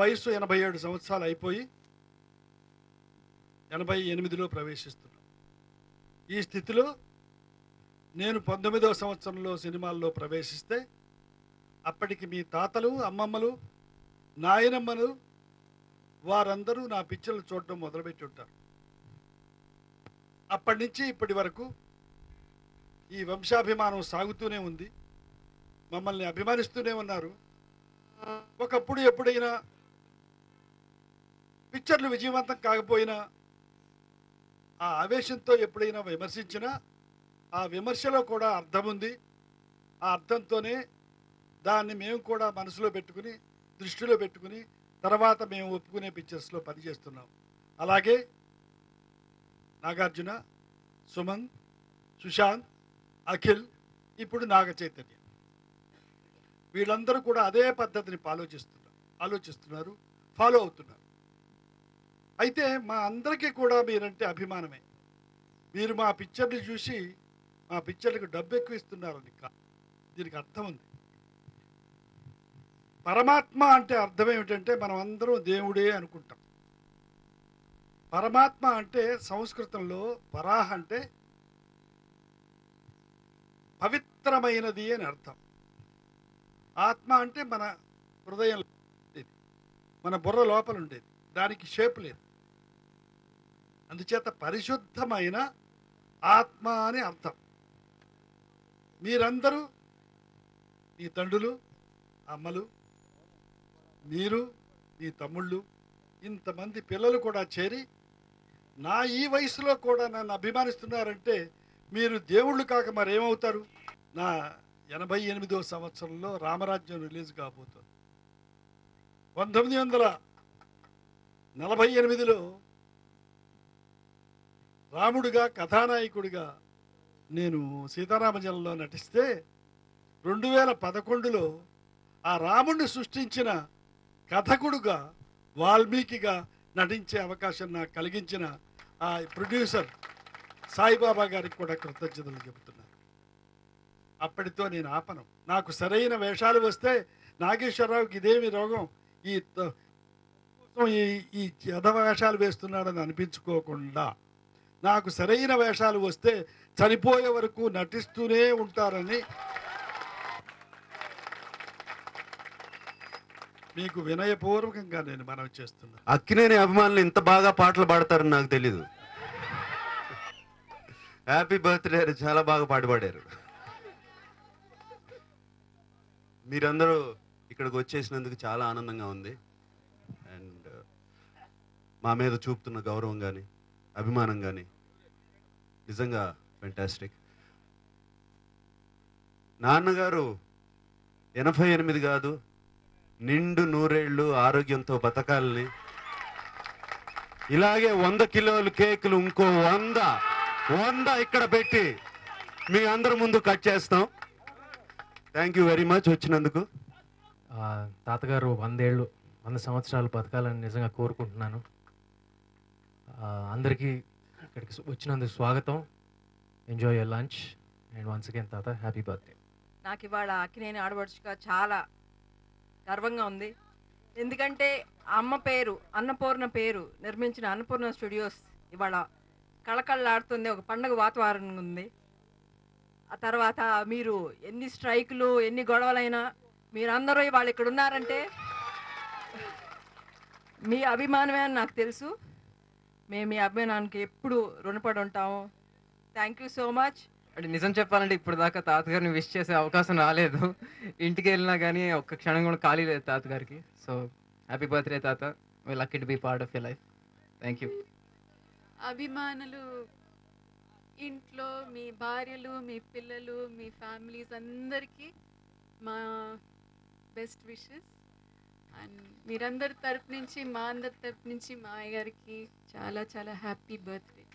వయసు ఎనభై ఏడు సంవత్సరాలు అయిపోయి ఎనభై ఎనిమిదిలో ప్రవేశిస్తున్నాం ఈ స్థితిలో నేను పంతొమ్మిదవ సంవత్సరంలో సినిమాల్లో ప్రవేశిస్తే అప్పటికి మీ తాతలు అమ్మమ్మలు నాయనమ్మలు వారందరూ నా పిక్చర్లు చూడటం మొదలుపెట్టి ఉంటారు అప్పటి నుంచి ఇప్పటి వరకు ఈ వంశాభిమానం సాగుతూనే ఉంది మమ్మల్ని అభిమానిస్తూనే ఉన్నారు ఒకప్పుడు ఎప్పుడైనా పిక్చర్లు విజయవంతం కాకపోయినా ఆ ఆవేశంతో ఎప్పుడైనా విమర్శించినా ఆ విమర్శలో కూడా అర్థం ఉంది ఆ అర్థంతోనే దాన్ని మేము కూడా మనసులో పెట్టుకుని దృష్టిలో పెట్టుకుని తర్వాత మేము ఒప్పుకునే పిక్చర్స్లో పనిచేస్తున్నాం అలాగే నాగార్జున సుమన్ సుశాంత్ అఖిల్ ఇప్పుడు నాగ చైతన్య వీళ్ళందరూ కూడా అదే పద్ధతిని ఆలోచిస్తున్నారు ఆలోచిస్తున్నారు ఫాలో అవుతున్నారు అయితే మా అందరికీ కూడా మీరంటే అభిమానమే మీరు మా పిక్చర్ని చూసి మా పిక్చర్లకు డబ్బు ఎక్కువ ఇస్తున్నారు దీనికి అర్థం ఉంది పరమాత్మ అంటే అర్థం ఏమిటంటే మనం అందరం దేవుడే అనుకుంటాం పరమాత్మ అంటే సంస్కృతంలో పరాహ అంటే పవిత్రమైనది అని అర్థం ఆత్మ అంటే మన హృదయం ఉండేది మన బుర్ర లోపల ఉండేది దానికి షేప్ లేదు అందుచేత పరిశుద్ధమైన ఆత్మ అని అర్థం మీరందరూ మీ తండ్రులు అమ్మలు మీరు మీ తమ్ముళ్ళు ఇంతమంది పిల్లలు కూడా చేరి నా ఈ వయసులో కూడా నన్ను అభిమానిస్తున్నారంటే మీరు దేవుళ్ళు కాక మరేమవుతారు నా ఎనభై ఎనిమిదో సంవత్సరంలో రామరాజ్యం రిలీజ్ కాబోతుంది పంతొమ్మిది వందల నలభై ఎనిమిదిలో రాముడిగా కథానాయకుడిగా నేను సీతారామజనంలో నటిస్తే రెండు వేల పదకొండులో ఆ రాముడిని సృష్టించిన కథకుడుగా వాల్మీకిగా నటించే అవకాశం నాకు కలిగించిన ఆ ప్రొడ్యూసర్ సాయిబాబా గారికి కూడా కృతజ్ఞతలు చెబుతున్నాను అప్పటితో నేను ఆపను నాకు సరైన వేషాలు వస్తే నాగేశ్వరరావుకి ఇదేమి రోగం ఈ త- కోసం ఈ ఈ చెద వేషాలు వేస్తున్నాడని అనిపించుకోకుండా నాకు సరైన వేషాలు వస్తే చనిపోయే వరకు నటిస్తూనే ఉంటారని మీకు వినయపూర్వకంగా నేను మనవి చేస్తున్నాను అక్కినేని అభిమానులు ఇంత బాగా పాటలు పాడతారని నాకు తెలీదు హ్యాపీ బర్త్డే అని చాలా బాగా పాట పాడారు మీరందరూ ఇక్కడికి వచ్చేసినందుకు చాలా ఆనందంగా ఉంది అండ్ మా మీద చూపుతున్న గౌరవం కానీ అభిమానం కానీ నిజంగా ఫెంటాస్టిక్ నాన్నగారు ఎనభై ఎనిమిది కాదు నిండు నూరేళ్లు ఆరోగ్యంతో బతకాలని ఇలాగే వంద కిలోలు కేకులు ఇంకో వంద వంద ఇక్కడ పెట్టి మీ అందరి ముందు కట్ చేస్తాం థ్యాంక్ యూ వెరీ మచ్ వచ్చినందుకు ఆ, తాతగారు వందేళ్ళు వంద సంవత్సరాలు బతకాలని నిజంగా కోరుకుంటున్నాను ఆ, అందరికీ ఇక్కడికి సు- వచ్చినందుకు స్వాగతం enjoy your lunch and once again తాత హ్యాపీ బర్త్డే నాకు ఇవాళ అక్కినేని ఆడపడుచుగా చాలా గర్వంగా ఉంది ఎందుకంటే అమ్మ పేరు అన్నపూర్ణ పేరు నిర్మించిన అన్నపూర్ణ స్టూడియోస్ ఇవాళ కళకళలాడుతుంది ఒక పండగ వాతావరణం ఉంది ఆ తర్వాత మీరు ఎన్ని స్ట్రైకులు ఎన్ని గొడవలైనా మీరందరూ ఇవాళ ఇక్కడ ఉన్నారంటే మీ అభిమానమే అని నాకు తెలుసు మేము మీ అభిమానానికి ఎప్పుడు రుణపడి ఉంటాము థ్యాంక్ యూ సో మచ్ అంటే నిజం చెప్పాలంటే ఇప్పుడు దాకా తాతగారిని విష్ చేసే అవకాశం రాలేదు ఇంటికి వెళ్ళినా కానీ ఒక్క క్షణం కూడా ఖాళీ లేదు తాతగారికి సో హ్యాపీ బర్త్డే తాత we lucky to be part of your life thank you అభిమానులు ఇంట్లో మీ భార్యలు మీ పిల్లలు మీ ఫ్యామిలీస్ అందరికీ మా బెస్ట్ విషెస్ అండ్ మీరందరి తరపు నుంచి మా అందరి తరపు నుంచి మా అయ్య గారికి చాలా చాలా హ్యాపీ బర్త్డే